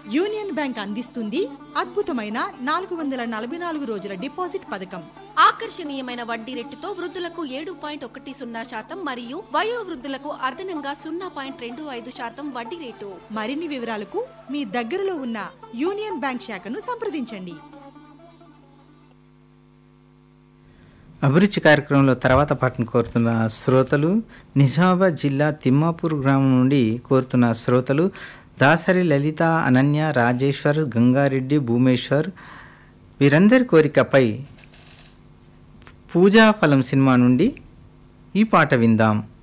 union bank అందిస్తుంది అద్భుతమైన నాలుగు వందల నలభై నాలుగు రోజుల డిపాజిట్ పథకం ఆకర్షణీయమైన వడ్డీ రేటుతో వృద్ధులకు ఏడు పాయింట్ ఒకటి సున్నా శాతం మరియు వయో వృద్ధులకు అదనంగా సున్నా పాయింట్ రెండు ఐదు శాతం వడ్డీ రేటు మరిన్ని వివరాలకు మీ దగ్గరలో ఉన్న యూనియన్ బ్యాంక్ శాఖను సంప్రదించండి అభిరుచి కార్యక్రమంలో తర్వాత పాటను కోరుతున్న శ్రోతలు నిజామాబాద్ జిల్లా తిమ్మాపూర్ గ్రామం నుండి కోరుతున్న శ్రోతలు దాసరి లలిత అనన్య రాజేశ్వర్ గంగారెడ్డి భూమేశ్వర్ వీరందరి కోరికపై పూజాఫలం సినిమా నుండి ఈ పాట విందాం